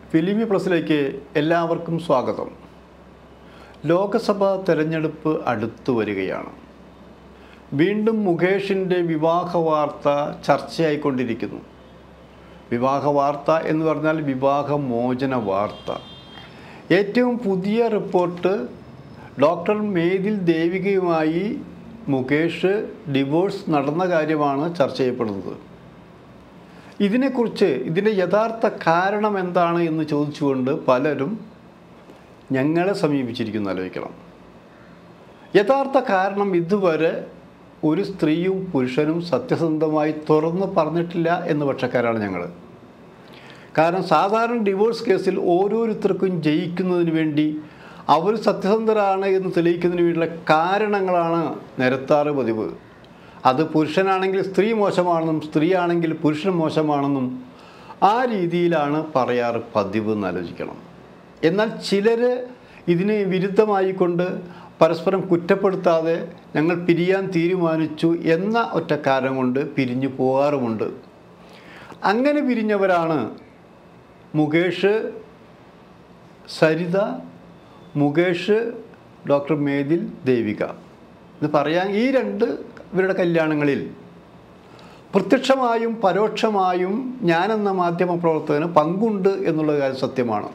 ഫിലിമി പ്ലസിലേക്ക് എല്ലാവർക്കും സ്വാഗതം ലോകസഭാ തെരഞ്ഞെടുപ്പ് അടുത്തു വരികയാണ് വീണ്ടും മുകേഷിൻ്റെ വിവാഹ വാർത്ത ചർച്ചയായിക്കൊണ്ടിരിക്കുന്നു വിവാഹ വാർത്ത എന്ന് പറഞ്ഞാൽ വിവാഹമോചന വാർത്ത ഏറ്റവും പുതിയ റിപ്പോർട്ട് ഡോക്ടർ മേതിൽ ദേവികയുമായി മുകേഷ് ഡിവോഴ്സ് നടന്ന കാര്യമാണ് ചർച്ച ചെയ്യപ്പെടുന്നത് ഇതിനെക്കുറിച്ച് ഇതിൻ്റെ യഥാർത്ഥ കാരണം എന്താണ് എന്ന് ചോദിച്ചുകൊണ്ട് പലരും ഞങ്ങളെ സമീപിച്ചിരിക്കുന്നു ആലോചിക്കണം യഥാർത്ഥ കാരണം ഇതുവരെ ഒരു സ്ത്രീയും പുരുഷനും സത്യസന്ധമായി തുറന്ന് പറഞ്ഞിട്ടില്ല എന്ന് പക്ഷക്കാരാണ് ഞങ്ങൾ കാരണം സാധാരണ ഡിവോഴ്സ് കേസിൽ ഓരോരുത്തർക്കും ജയിക്കുന്നതിന് വേണ്ടി അവർ സത്യസന്ധരാണ് എന്ന് തെളിയിക്കുന്നതിന് വേണ്ടിയുള്ള കാരണങ്ങളാണ് നിരത്താറ് പതിവ് അത് പുരുഷനാണെങ്കിൽ സ്ത്രീ മോശമാണെന്നും സ്ത്രീ ആണെങ്കിൽ പുരുഷൻ മോശമാണെന്നും ആ രീതിയിലാണ് പറയാറ് പതിവ് എന്ന് ആലോചിക്കണം എന്നാൽ ചിലർ ഇതിന് വിരുദ്ധമായിക്കൊണ്ട് പരസ്പരം കുറ്റപ്പെടുത്താതെ ഞങ്ങൾ പിരിയാൻ തീരുമാനിച്ചു എന്ന ഒറ്റ കാരണം കൊണ്ട് പിരിഞ്ഞു പോകാറുമുണ്ട് അങ്ങനെ പിരിഞ്ഞവരാണ് മുകേഷ് സരിത മുകേഷ് ഡോക്ടർ മേതിൽ ദേവിക എന്ന് പറയാൻ ഈ രണ്ട് ഇവരുടെ കല്യാണങ്ങളിൽ പ്രത്യക്ഷമായും പരോക്ഷമായും ഞാനെന്ന മാധ്യമ പ്രവർത്തകന് പങ്കുണ്ട് എന്നുള്ള കാര്യം സത്യമാണ്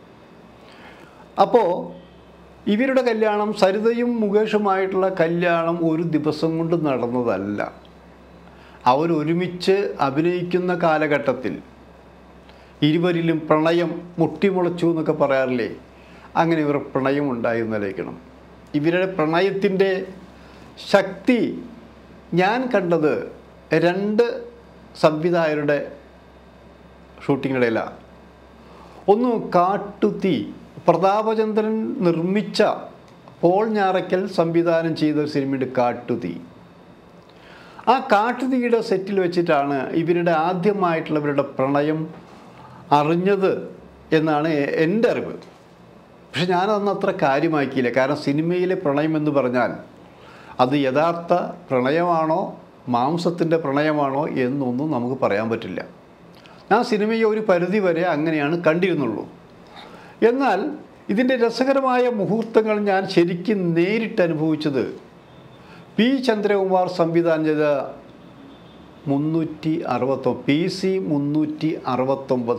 അപ്പോൾ ഇവരുടെ കല്യാണം സരിതയും മുകേഷുമായിട്ടുള്ള കല്യാണം ഒരു ദിവസം കൊണ്ട് നടന്നതല്ല അവരൊരുമിച്ച് അഭിനയിക്കുന്ന കാലഘട്ടത്തിൽ ഇരുവരിലും പ്രണയം മുട്ടിമുളച്ചു എന്നൊക്കെ പറയാറില്ലേ അങ്ങനെ ഇവർ പ്രണയം ഉണ്ടായി എന്നലേക്കണം ഇവരുടെ പ്രണയത്തിൻ്റെ ശക്തി ഞാൻ കണ്ടത് രണ്ട് സംവിധായകരുടെ ഷൂട്ടിങ്ങിടയിലാണ് ഒന്ന് കാട്ടുതീ പ്രതാപചന്ദ്രൻ നിർമ്മിച്ച പോൾ ഞാറയ്ക്കൽ സംവിധാനം ചെയ്ത ഒരു സിനിമയുടെ കാട്ടുതീ ആ കാട്ടുതീയുടെ സെറ്റിൽ വെച്ചിട്ടാണ് ഇവരുടെ ആദ്യമായിട്ടുള്ളവരുടെ പ്രണയം അറിഞ്ഞത് എന്നാണ് എൻ്റെ അറിവ് പക്ഷെ ഞാനതൊന്നും അത്ര കാര്യമാക്കിയില്ല കാരണം സിനിമയിലെ പ്രണയം എന്ന് പറഞ്ഞാൽ അത് യഥാർത്ഥ പ്രണയമാണോ മാംസത്തിൻ്റെ പ്രണയമാണോ എന്നൊന്നും നമുക്ക് പറയാൻ പറ്റില്ല ഞാൻ സിനിമയെ ഒരു പരിധി വരെ അങ്ങനെയാണ് കണ്ടിരുന്നുള്ളൂ എന്നാൽ ഇതിൻ്റെ രസകരമായ മുഹൂർത്തങ്ങൾ ഞാൻ ശരിക്കും നേരിട്ട് അനുഭവിച്ചത് പി ചന്ദ്രകുമാർ സംവിധാനം ചെയ്ത മുന്നൂറ്റി അറുപത്തൊ പി സി മുന്നൂറ്റി അറുപത്തൊമ്പത്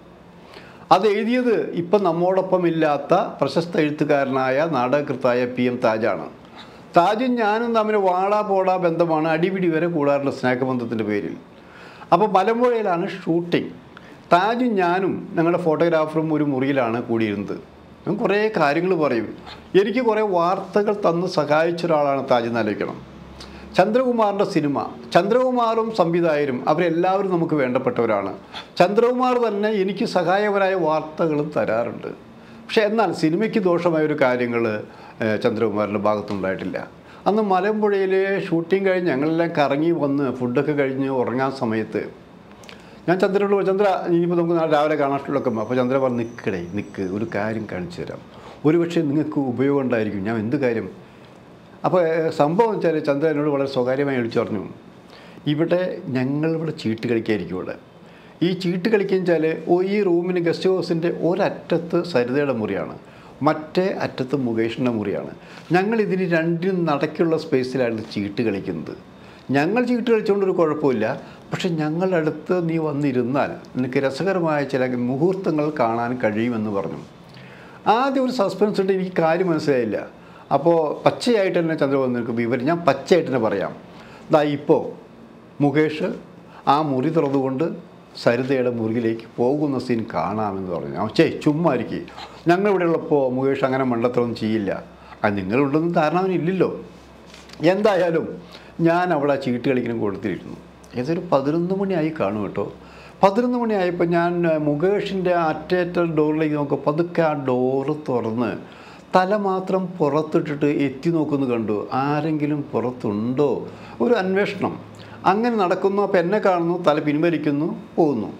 അത് എഴുതിയത് ഇപ്പം നമ്മോടൊപ്പം ഇല്ലാത്ത പ്രശസ്ത എഴുത്തുകാരനായ നാടകകൃത്തായ പി എം താജാണ് താജും ഞാനും തമ്മിൽ വാടാ പോടാ ബന്ധമാണ് അടിപിടി വരെ കൂടാറുള്ള സ്നേഹബന്ധത്തിൻ്റെ പേരിൽ അപ്പോൾ മലമ്പുഴയിലാണ് ഷൂട്ടിംഗ് താജും ഞാനും ഞങ്ങളുടെ ഫോട്ടോഗ്രാഫറും ഒരു മുറിയിലാണ് കൂടിയിരുന്നത് ഞാൻ കുറേ കാര്യങ്ങൾ പറയും എനിക്ക് കുറേ വാർത്തകൾ തന്ന് സഹായിച്ച ഒരാളാണ് താജ് എന്നാലോചിക്കണം ചന്ദ്രകുമാറിൻ്റെ സിനിമ ചന്ദ്രകുമാറും സംവിധായകരും അവരെല്ലാവരും നമുക്ക് വേണ്ടപ്പെട്ടവരാണ് ചന്ദ്രകുമാർ തന്നെ എനിക്ക് സഹായകരമായ വാർത്തകളും തരാറുണ്ട് പക്ഷേ എന്നാൽ സിനിമയ്ക്ക് ദോഷമായ ഒരു കാര്യങ്ങൾ ചന്ദ്രകുമാറിൻ്റെ ഭാഗത്തുണ്ടായിട്ടില്ല അന്ന് മലമ്പുഴയിലെ ഷൂട്ടിംഗ് കഴിഞ്ഞ് ഞങ്ങളെല്ലാം കറങ്ങി വന്ന് ഫുഡൊക്കെ കഴിഞ്ഞ് ഉറങ്ങാൻ സമയത്ത് ഞാൻ ചന്ദ്രനോട് പറഞ്ഞു, ചന്ദ്ര ഇനിയിപ്പോൾ നമുക്ക് നാളെ രാവിലെ കാണാഷ്ടൊക്കെ അപ്പോൾ ചന്ദ്ര പറഞ്ഞു നിൽക്കടേ നിൽക്ക് ഒരു കാര്യം കാണിച്ചു തരാം ഒരുപക്ഷെ നിങ്ങൾക്ക് ഉപയോഗം ഉണ്ടായിരിക്കും ഞാൻ എന്ത് കാര്യം അപ്പോൾ ഏഹ്, സംഭവം വെച്ചാൽ ചന്ദ്ര എന്നോട് വളരെ സ്വകാര്യമായി വിളിച്ചു പറഞ്ഞു ഇവിടെ ഞങ്ങളിവിടെ ചീട്ട് കളിക്കായിരിക്കും ഇവിടെ ഈ ചീട്ട് കളിക്കുക വെച്ചാൽ ഈ റൂമിന് ഗസ്റ്റ് ഹൗസിൻ്റെ ഒരറ്റത്ത് സരിതയുടെ മുറിയാണ് മറ്റേ അറ്റത്ത് മുകേഷിൻ്റെ മുറിയാണ് ഞങ്ങൾ ഇതിന് രണ്ടിനും നടക്കുള്ള സ്പേസിലാണ് ചീട്ട് കളിക്കുന്നത് ഞങ്ങൾ ചീട്ട് കളിച്ചുകൊണ്ടൊരു കുഴപ്പമില്ല പക്ഷെ ഞങ്ങളുടെ അടുത്ത് നീ വന്നിരുന്നാൽ നിനക്ക് രസകരമായ ചില മുഹൂർത്തങ്ങൾ കാണാൻ കഴിയുമെന്ന് പറഞ്ഞു ആദ്യം ഒരു സസ്പെൻസ് ഉണ്ട് എനിക്ക് കാര്യം മനസ്സിലായില്ല അപ്പോൾ പച്ചയായിട്ട് തന്നെ ചന്ദ്രബോധം നിനക്ക് വിവരം ഞാൻ പച്ചയായിട്ട് തന്നെ പറയാം ദാ ഇപ്പോൾ മുകേഷ് ആ മുറി തുറന്നുകൊണ്ട് സരിതയുടെ മുറിയിലേക്ക് പോകുന്ന സീൻ കാണാമെന്ന് പറഞ്ഞു ഞാൻ ചേ ചുമ്മാ ഇരിക്കുക ഞങ്ങളിവിടെ ഉള്ളപ്പോൾ മുകേഷ് അങ്ങനെ മണ്ടത്തരമൊന്നും ചെയ്യില്ല അത് നിങ്ങളുണ്ടെന്ന് ധാരണ അവനില്ലല്ലോ എന്തായാലും ഞാൻ അവിടെ ആ ചീട്ട് കളിക്കണം കൊടുത്തിരുന്നു ഏതൊരു പതിനൊന്ന് മണിയായി കാണും കേട്ടോ പതിനൊന്ന് മണിയായപ്പോൾ ഞാൻ മുകേഷിൻ്റെ അറ്റേറ്റ ഡോറിലേക്ക് നോക്കും പതുക്കെ ആ ഡോറ് തുറന്ന് തല മാത്രം പുറത്തിട്ടിട്ട് എത്തി നോക്കുന്നു കണ്ടു ആരെങ്കിലും പുറത്തുണ്ടോ ഒരു അന്വേഷണം അങ്ങനെ നടക്കുന്നു അപ്പോൾ എന്നെ കാണുന്നു തല പിൻവലിക്കുന്നു പോകുന്നു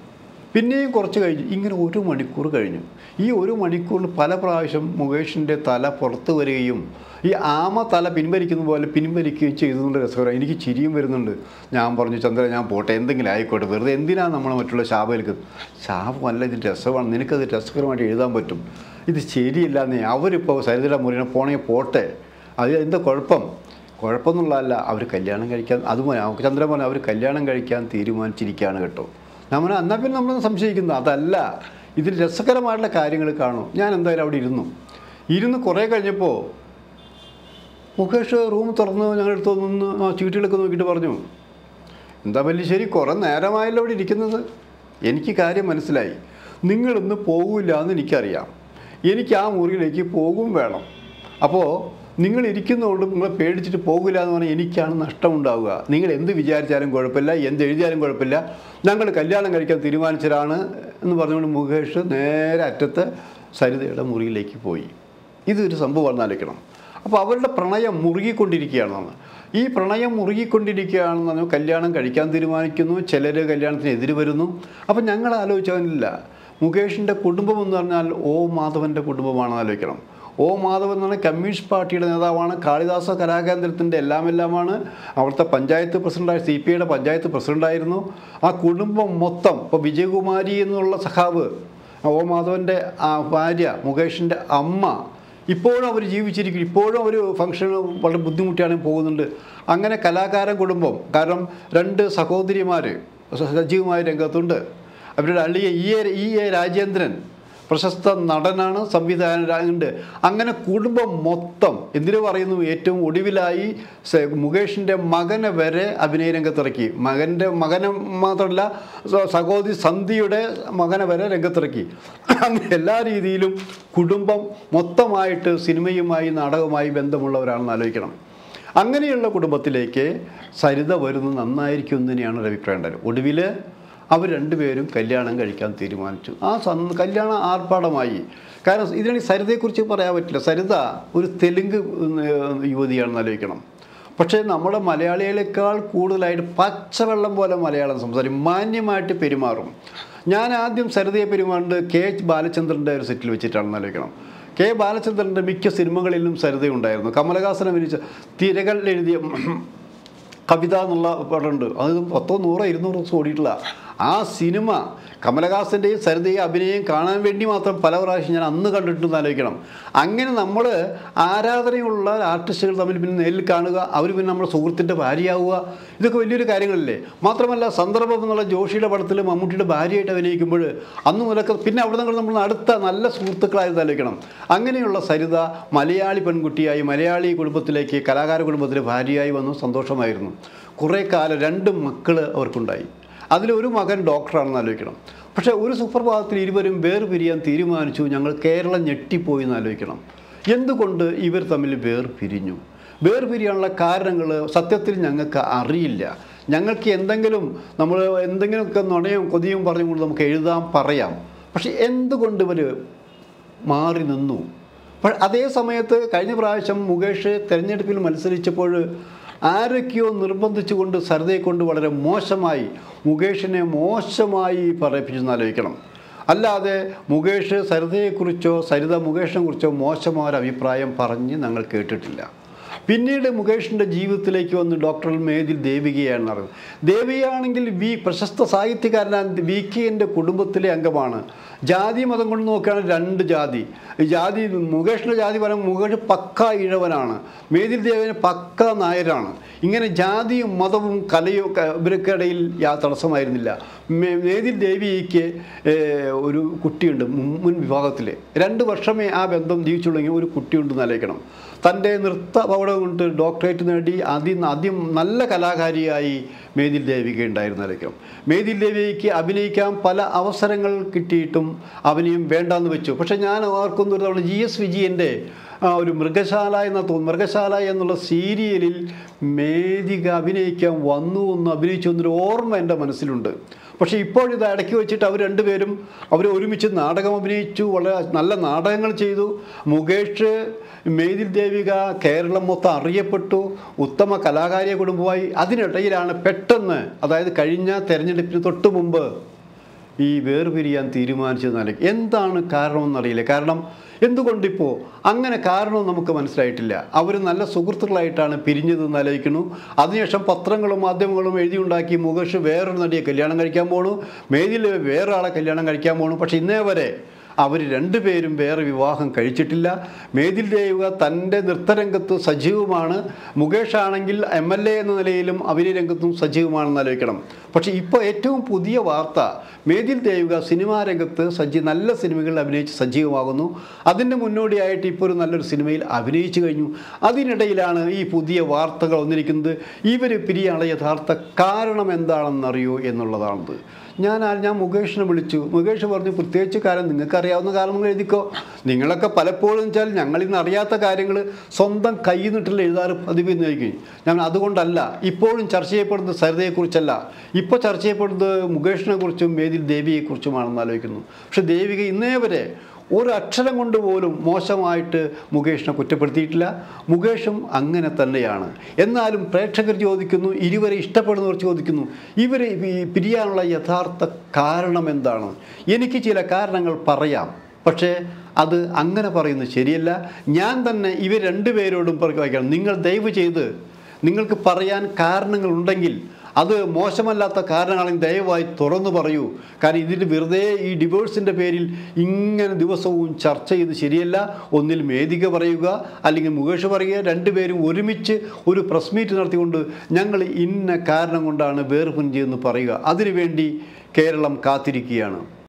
പിന്നെയും കുറച്ച് കഴിഞ്ഞു ഇങ്ങനെ ഒരു മണിക്കൂർ കഴിഞ്ഞു ഈ ഒരു മണിക്കൂറിൽ പല പ്രാവശ്യം മുകേഷിൻ്റെ തല പുറത്ത് വരികയും ഈ ആമ തല പിൻവലിക്കുന്ന പോലെ പിൻവലിക്കുകയും ചെയ്തതുകൊണ്ട് രസകരം എനിക്ക് ചിരിയും വരുന്നുണ്ട് ഞാൻ പറഞ്ഞു ചന്ദ്ര ഞാൻ പോട്ടെ എന്തെങ്കിലും ആയിക്കോട്ടെ വെറുതെ എന്തിനാണ് നമ്മൾ മറ്റുള്ള ശാപം എടുക്കുന്നത് ശാപമല്ല ഇത് രസമാണ് നിനക്കത് രസകരമായിട്ട് എഴുതാൻ പറ്റും ഇത് ശരിയില്ല നീ അവരിപ്പോൾ സരിതയുടെ മുറിനെ പോണെങ്കിൽ പോട്ടെ അത് എന്താ കുഴപ്പം കുഴപ്പമൊന്നുള്ളതല്ല അവർ കല്യാണം കഴിക്കാൻ അതുപോലെ ചന്ദ്രൻ പറഞ്ഞു അവർ കല്യാണം കഴിക്കാൻ തീരുമാനിച്ചിരിക്കുകയാണ് കേട്ടോ നമ്മൾ എന്നാൽ പിന്നെ നമ്മൾ സംശയിക്കുന്നത് അതല്ല ഇതിൽ രസകരമായിട്ടുള്ള കാര്യങ്ങൾ കാണും ഞാൻ എന്തായാലും അവിടെ ഇരുന്നു ഇരുന്ന് കുറേ കഴിഞ്ഞപ്പോൾ മുകേഷ് റൂം തുറന്ന് ഞങ്ങളെടുത്ത് നിന്ന് ആ ചീട്ടുകളൊക്കെ നോക്കിയിട്ട് പറഞ്ഞു എന്താ ശരി കുറേ നേരമായല്ലോ അവിടെ ഇരിക്കുന്നത് എനിക്ക് കാര്യം മനസ്സിലായി നിങ്ങളിന്ന് പോകില്ല എന്ന് എനിക്കറിയാം എനിക്ക് ആ മുറിയിലേക്ക് പോകും വേണം അപ്പോൾ നിങ്ങൾ ഇരിക്കുന്നതുകൊണ്ട് നിങ്ങളെ പേടിച്ചിട്ട് പോകില്ല എന്ന് പറഞ്ഞാൽ എനിക്കാണ് നഷ്ടമുണ്ടാവുക നിങ്ങൾ എന്ത് വിചാരിച്ചാലും കുഴപ്പമില്ല എന്ത് എഴുതിയാലും കുഴപ്പമില്ല ഞങ്ങൾ കല്യാണം കഴിക്കാൻ തീരുമാനിച്ചതാണ് എന്ന് പറഞ്ഞുകൊണ്ട് മുകേഷ് നേരെ അറ്റത്ത് സരിതയുടെ മുറിയിലേക്ക് പോയി ഇതൊരു സംഭവം ആലോചിക്കണം അപ്പോൾ അവരുടെ പ്രണയം മുറുകിക്കൊണ്ടിരിക്കുകയാണെന്നാണ് ഈ പ്രണയം മുറുകിക്കൊണ്ടിരിക്കുകയാണെന്ന് പറഞ്ഞാൽ കല്യാണം കഴിക്കാൻ തീരുമാനിക്കുന്നു ചിലർ കല്യാണത്തിന് എതിര് വരുന്നു അപ്പം ഞങ്ങൾ ആലോചിച്ചവനില്ല മുകേഷിൻ്റെ കുടുംബം എന്ന് പറഞ്ഞാൽ ഓ മാധവൻ്റെ കുടുംബമാണെന്ന് ആലോചിക്കണം ഓ മാധവൻ എന്ന് പറഞ്ഞാൽ കമ്മ്യൂണിസ്റ്റ് പാർട്ടിയുടെ നേതാവാണ് കാളിദാസ കലാകേന്ദ്രത്തിൻ്റെ എല്ലാം എല്ലാമാണ് അവിടുത്തെ പഞ്ചായത്ത് പ്രസിഡൻ്റായി സി പി ഐയുടെ പഞ്ചായത്ത് പ്രസിഡൻ്റായിരുന്നു ആ കുടുംബം മൊത്തം ഇപ്പോൾ വിജയകുമാരി എന്നുള്ള സഖാവ് ഓ മാധവൻ്റെ ആ ഭാര്യ മുകേഷിൻ്റെ അമ്മ ഇപ്പോഴും അവർ ജീവിച്ചിരിക്കും ഇപ്പോഴും അവർ ഫംഗ്ഷൻ വളരെ ബുദ്ധിമുട്ടിയാണ് പോകുന്നുണ്ട് അങ്ങനെ കലാകാരൻ കുടുംബം കാരണം രണ്ട് സഹോദരിമാർ സജീവമായ രംഗത്തുണ്ട് അവരുടെ അള്ളിയ E A E A Rajendran പ്രശസ്ത നടനാണ് സംവിധായകനുണ്ട് അങ്ങനെ കുടുംബം മൊത്തം എന്തിനു പറയുന്നു ഏറ്റവും ഒടുവിലായി സ- മുകേഷിൻ്റെ മകനെ വരെ അഭിനയ രംഗത്തിറക്കി മകൻ്റെ മകനെ മാത്രമല്ല സ- സഹോദരി സന്ധ്യയുടെ മകനെ വരെ രംഗത്തിറക്കി അങ്ങനെ എല്ലാ രീതിയിലും കുടുംബം മൊത്തമായിട്ട് സിനിമയുമായി നാടകവുമായി ബന്ധമുള്ളവരാണെന്ന് ആലോചിക്കണം അങ്ങനെയുള്ള കുടുംബത്തിലേക്ക് സരിത വരുന്നത് നന്നായിരിക്കും എന്ന് തന്നെയാണ് ഒരു അഭിപ്രായം ഉണ്ടായത് ഒടുവിൽ അവർ രണ്ടുപേരും കല്യാണം കഴിക്കാൻ തീരുമാനിച്ചു ആ സന് കല്യാണം ആർഭാടമായി കാരണം ഇതിനാണ് ഈ സരിതയെക്കുറിച്ച് പറയാൻ പറ്റില്ല സരിത ഒരു തെലുങ്ക് ഉം, യുവതിയാണെന്ന് ആലോചിക്കണം പക്ഷേ നമ്മുടെ മലയാളികളെക്കാൾ കൂടുതലായിട്ട് പച്ചവെള്ളം പോലെ മലയാളം സംസാരിക്കും മാന്യമായിട്ട് പെരുമാറും ഞാൻ ആദ്യം സരിതയെ പെരുമാറുന്നത് കെ എച്ച് ബാലചന്ദ്രൻ്റെ ഒരു സെറ്റിൽ വെച്ചിട്ടാണെന്ന് ആലോചിക്കണം കെ ബാലചന്ദ്രൻ്റെ മിക്ക സിനിമകളിലും സരിതയുണ്ടായിരുന്നു കമലഹാസൻ അഭിനയിച്ച തിരകൾ എഴുതിയ കവിത എന്നുള്ള പടമുണ്ട് അത് പത്തോ നൂറോ ഇരുന്നൂറോ ദിവസം ഓടിയിട്ടില്ല ആ സിനിമ കമലഹാസൻ്റെയും സരിതയും അഭിനയം കാണാൻ വേണ്ടി മാത്രം പല പ്രാവശ്യം ഞാൻ അന്ന് കണ്ടിട്ടുണ്ടെന്ന് ആലോചിക്കണം അങ്ങനെ നമ്മൾ ആരാധനയുള്ള ആർട്ടിസ്റ്റുകൾ തമ്മിൽ പിന്നെ നേരിൽ കാണുക അവർ പിന്നെ നമ്മുടെ സുഹൃത്തിൻ്റെ ഭാര്യയാവുക ഇതൊക്കെ വലിയൊരു കാര്യങ്ങളല്ലേ മാത്രമല്ല സന്ദർഭം എന്നുള്ള ജോഷിയുടെ പടത്തിൽ മമ്മൂട്ടിയുടെ ഭാര്യയായിട്ട് അഭിനയിക്കുമ്പോൾ അന്ന് മുതലൊക്കെ പിന്നെ അവിടെ നിന്ന് നമ്മൾ അടുത്ത നല്ല സുഹൃത്തുക്കളായിരുന്നു ആലോചിക്കണം അങ്ങനെയുള്ള സരിത മലയാളി പെൺകുട്ടിയായി മലയാളി കുടുംബത്തിലേക്ക് കലാകാര കുടുംബത്തിലെ ഭാര്യയായി വന്നു സന്തോഷമായിരുന്നു കുറേ കാലം രണ്ട് മക്കൾ അവർക്കുണ്ടായി അതിലൊരു മകൻ ഡോക്ടറാണെന്ന് ആലോചിക്കണം പക്ഷേ ഒരു സുപ്രഭാതത്തിൽ ഇരുവരും വേർപിരിയാൻ തീരുമാനിച്ചു ഞങ്ങൾ കേരളം ഞെട്ടിപ്പോയി എന്ന് ആലോചിക്കണം എന്തുകൊണ്ട് ഇവർ തമ്മിൽ വേർപിരിഞ്ഞു വേർപിരിയാനുള്ള കാരണങ്ങൾ സത്യത്തിൽ ഞങ്ങൾക്ക് അറിയില്ല ഞങ്ങൾക്ക് എന്തെങ്കിലും നമ്മൾ എന്തെങ്കിലുമൊക്കെ നുണയും കൊതിയും പറഞ്ഞുകൊണ്ട് നമുക്ക് എഴുതാം പറയാം പക്ഷേ എന്തുകൊണ്ട് ഇവർ മാറി നിന്നു അപ്പോൾ അതേ സമയത്ത് കഴിഞ്ഞ പ്രാവശ്യം മുകേഷ് തെരഞ്ഞെടുപ്പിൽ മത്സരിച്ചപ്പോൾ ആരൊക്കെയോ നിർബന്ധിച്ചുകൊണ്ട് സരിതയെ കൊണ്ട് വളരെ മോശമായി മുകേഷിനെ മോശമായി പറയിപ്പിച്ചെന്ന് ആലോചിക്കണം അല്ലാതെ മുകേഷ് സരിതയെക്കുറിച്ചോ സരിത മുകേഷിനെ കുറിച്ചോ മോശമായ ഒരു അഭിപ്രായം പറഞ്ഞ് ഞങ്ങൾ കേട്ടിട്ടില്ല പിന്നീട് മുകേഷിൻ്റെ ജീവിതത്തിലേക്ക് വന്ന് ഡോക്ടർ മേതിൽ ദേവികയാണ് അറിയുന്നത് ദേവികയാണെങ്കിൽ വി പ്രശസ്ത സാഹിത്യകാരനാണ് വി കെൻ്റെ കുടുംബത്തിലെ അംഗമാണ് ജാതി മതം കൊണ്ട് നോക്കുകയാണെങ്കിൽ രണ്ട് ജാതി ഈ ജാതി മുകേഷിൻ്റെ ജാതി പറയുമ്പോൾ മുകേഷ് പക്ക ഇഴവനാണ് മേതിൽ ദേവിന് പക്ക നായരാണ് ഇങ്ങനെ ജാതിയും മതവും കലയും ഒക്കെ ഇവർക്കിടയിൽ യാ തടസ്സമായിരുന്നില്ല മേ- മേതിൽ ദേവിക്ക് ഏഹ്, ഒരു കുട്ടിയുണ്ട് മുൻ മുൻ വിഭാഗത്തിൽ രണ്ട് വർഷമേ ആ ബന്ധം ജീവിച്ചുള്ളെങ്കിൽ ഒരു കുട്ടിയുണ്ടെന്ന് ആലോചിക്കണം തൻ്റെ നൃത്ത പൗടം കൊണ്ട് ഡോക്ടറേറ്റ് നേടി അതി ആദ്യം നല്ല കലാകാരിയായി മേതിൽ ദേവിക ഉണ്ടായിരുന്നായിരിക്കും മേതിൽ ദേവിക്ക് അഭിനയിക്കാൻ പല അവസരങ്ങൾ കിട്ടിയിട്ടും അഭിനയം വേണ്ടാന്ന് വെച്ചു പക്ഷേ ഞാൻ ഓർക്കുന്ന ഒരു തവണ ജി എസ് വിജയൻ്റെ ആ, ഒരു മൃഗശാല എന്ന തോന്നുന്നു മൃഗശാല എന്നുള്ള സീരിയലിൽ മേദിക അഭിനയിക്കാൻ വന്നു എന്ന് അഭിനയിച്ചു എന്നൊരു ഓർമ്മ എൻ്റെ മനസ്സിലുണ്ട് പക്ഷേ ഇപ്പോഴിത് ഇടയ്ക്ക് വെച്ചിട്ട് അവർ രണ്ടുപേരും അവർ ഒരുമിച്ച് നാടകം അഭിനയിച്ചു വളരെ നല്ല നാടകങ്ങൾ ചെയ്തു മുകേഷ് മേതിൽ ദേവിക കേരളം മൊത്തം അറിയപ്പെട്ടു ഉത്തമ കലാകാരിയ കുടുംബമായി അതിനിടയിലാണ് പെട്ടെന്ന് അതായത് കഴിഞ്ഞ തെരഞ്ഞെടുപ്പിന് തൊട്ട് മുമ്പ് ഈ വേർപിരിയാൻ തീരുമാനിച്ചതെന്നാല് എന്താണ് കാരണമെന്നറിയില്ല കാരണം എന്തുകൊണ്ടിപ്പോൾ അങ്ങനെ കാരണം നമുക്ക് മനസ്സിലായിട്ടില്ല അവർ നല്ല സുഹൃത്തുക്കളായിട്ടാണ് പിരിഞ്ഞതെന്ന് ആലോചിക്കുന്നു അതിനുശേഷം പത്രങ്ങളും മാധ്യമങ്ങളും എഴുതിയുണ്ടാക്കി മുകേഷ് വേറൊരു നടിയെ കല്യാണം കഴിക്കാൻ പോണു മേതിൽ വേറെ ആളെ കല്യാണം കഴിക്കാൻ പോണു പക്ഷെ ഇന്നേ വരെ അവർ രണ്ടുപേരും വേറെ വിവാഹം കഴിച്ചിട്ടില്ല മേതിൽ ദേവുക തൻ്റെ നൃത്തരംഗത്ത് സജീവമാണ് മുകേഷ് ആണെങ്കിൽ എം എൽ എ എന്ന നിലയിലും അഭിനയ രംഗത്തും സജീവമാണെന്ന് ആലോചിക്കണം പക്ഷേ ഇപ്പോൾ ഏറ്റവും പുതിയ വാർത്ത മേതിൽ ദേവുക സിനിമാ രംഗത്ത് സജീ നല്ല സിനിമകളിൽ അഭിനയിച്ച് സജീവമാകുന്നു അതിൻ്റെ മുന്നോടിയായിട്ട് ഇപ്പോൾ ഒരു നല്ലൊരു സിനിമയിൽ അഭിനയിച്ചു കഴിഞ്ഞു അതിനിടയിലാണ് ഈ പുതിയ വാർത്തകൾ വന്നിരിക്കുന്നത് ഇവർ പിരിയാനുള്ള യഥാർത്ഥ കാരണം എന്താണെന്നറിയോ എന്നുള്ളതാണത് ഞാൻ ആ- ഞാൻ മുകേഷിനെ വിളിച്ചു മുകേഷ് പറഞ്ഞു പ്രത്യേകിച്ച് കാര്യം നിങ്ങൾക്ക് അറിയാവുന്ന കാരണങ്ങൾ എഴുതിക്കോ നിങ്ങളൊക്കെ പലപ്പോഴും വെച്ചാൽ ഞങ്ങൾ ഇന്ന് അറിയാത്ത കാര്യങ്ങൾ സ്വന്തം കയ്യിൽ നിന്നിട്ടുള്ള എഴുതാറ് പതിവ് എന്ന് ചോദിക്കും ഞങ്ങൾ അതുകൊണ്ടല്ല ഇപ്പോഴും ചർച്ച ചെയ്യപ്പെടുന്നത് സരിതയെക്കുറിച്ചല്ല ഇപ്പോൾ ചർച്ച ചെയ്യപ്പെടുന്നത് മുകേഷിനെ കുറിച്ചും മേതിൽ ദേവിയെക്കുറിച്ചുമാണെന്ന് ആലോചിക്കുന്നു പക്ഷെ ദേവിക ഇന്നേ വരെ ഒരു അക്ഷരം കൊണ്ട് പോലും മോശമായിട്ട് മുകേഷിനെ കുറ്റപ്പെടുത്തിയിട്ടില്ല മുകേഷും അങ്ങനെ തന്നെയാണ് എന്നാലും പ്രേക്ഷകർ ചോദിക്കുന്നു ഇരുവരെ ഇഷ്ടപ്പെടുന്നവർ ചോദിക്കുന്നു ഇവർ പിരിയാനുള്ള യഥാർത്ഥ കാരണം എന്താണ് എനിക്ക് ചില കാരണങ്ങൾ പറയാം പക്ഷേ അത് അങ്ങനെ പറയുന്നത് ശരിയല്ല ഞാൻ തന്നെ ഇവർ രണ്ടുപേരോടും പറയുകയാണ് നിങ്ങൾ ദയവ് ചെയ്ത് നിങ്ങൾക്ക് പറയാൻ കാരണങ്ങളുണ്ടെങ്കിൽ അത് മോശമല്ലാത്ത കാരണങ്ങളെങ്കിൽ ദയവായി തുറന്നു പറയൂ കാരണം ഇതിന് വെറുതെ ഈ ഡിവോഴ്സിൻ്റെ പേരിൽ ഇങ്ങനെ ദിവസവും ചർച്ച ചെയ്ത് ശരിയല്ല ഒന്നിൽ മേധിക പറയുക അല്ലെങ്കിൽ മുകേഷ് പറയുക രണ്ടുപേരും ഒരുമിച്ച് ഒരു പ്രസ് മീറ്റ് നടത്തിക്കൊണ്ട് ഞങ്ങൾ ഇന്ന കാരണം കൊണ്ടാണ് വേർപിരിഞ്ഞതെന്ന് പറയുക അതിനുവേണ്ടി കേരളം കാത്തിരിക്കുകയാണ്